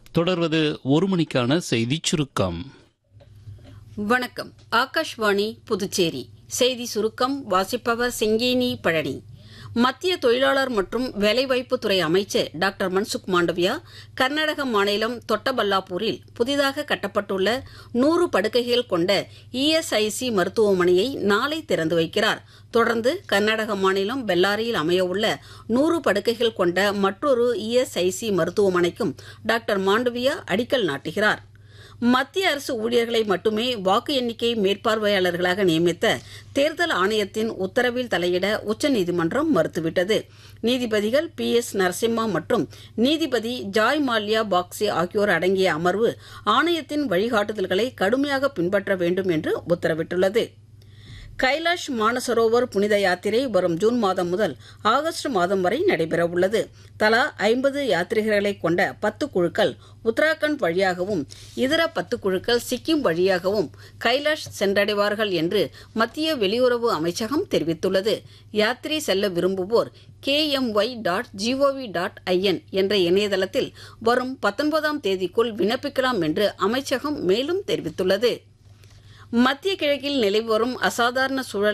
தொடர்வது ஒரு மணிக்கான செய்திச் சுருக்கம் வணக்கம் ஆகாஷ்வாணி புதுச்சேரி செய்தி சுருக்கம் வாசிப்பவர் செங்கேனி பழனி மத்திய தொழிலாளர் மற்றும் வேலைவாய்ப்புத்துறை அமைச்சர் டாக்டர் மன்சுக் மாண்டவியா கர்நாடக மாநிலம் தொட்டபல்லாப்பூரில் புதிதாக கட்டப்பட்டுள்ள நூறு படுக்கைகள் கொண்ட இஎஸ்ஐசி மருத்துவமனையை நாளை திறந்து வைக்கிறார் தொடர்ந்து கர்நாடக மாநிலம் பெல்லாரியில் அமையவுள்ள நூறு படுக்கைகள் கொண்ட மற்றொரு இஎஸ்ஐசி மருத்துவமனைக்கும் டாக்டர் மாண்டவியா அடிக்கல் நாட்டுகிறார் மத்திய அரசு ஊழியர்களை மட்டுமே வாக்கு எண்ணிக்கை மேற்பார்வையாளர்களாக நியமித்த தேர்தல் ஆணையத்தின் உத்தரவில் தலையிட உச்சநீதிமன்றம் மறுத்துவிட்டது நீதிபதிகள் பி எஸ் நரசிம்மா மற்றும் நீதிபதி ஜாய் மால்யா பாக்ஸே ஆகியோர் அடங்கிய அமர்வு ஆணையத்தின் வழிகாட்டுதல்களை கடுமையாக பின்பற்ற வேண்டும் என்று உத்தரவிட்டுள்ளது கைலாஷ் மானசரோவர் புனித யாத்திரை வரும் ஜூன் மாதம் முதல் ஆகஸ்ட் மாதம் வரை நடைபெறவுள்ளது தலா ஐம்பது யாத்ரிகர்களை கொண்ட பத்து குழுக்கள் உத்தராகண்ட் வழியாகவும் இதர பத்து குழுக்கள் சிக்கிம் வழியாகவும் கைலாஷ் சென்றடைவார்கள் என்று மத்திய வெளியுறவு அமைச்சகம் தெரிவித்துள்ளது யாத்திரை செல்ல விரும்புவோர் KMY dot GOV dot IN என்ற இணையதளத்தில் வரும் பத்தொன்பதாம் தேதிக்குள் விண்ணப்பிக்கலாம் என்று அமைச்சகம் மேலும் தெரிவித்துள்ளது மத்திய கிழக்கில் நிலவி வரும் அசாதாரண சூழல்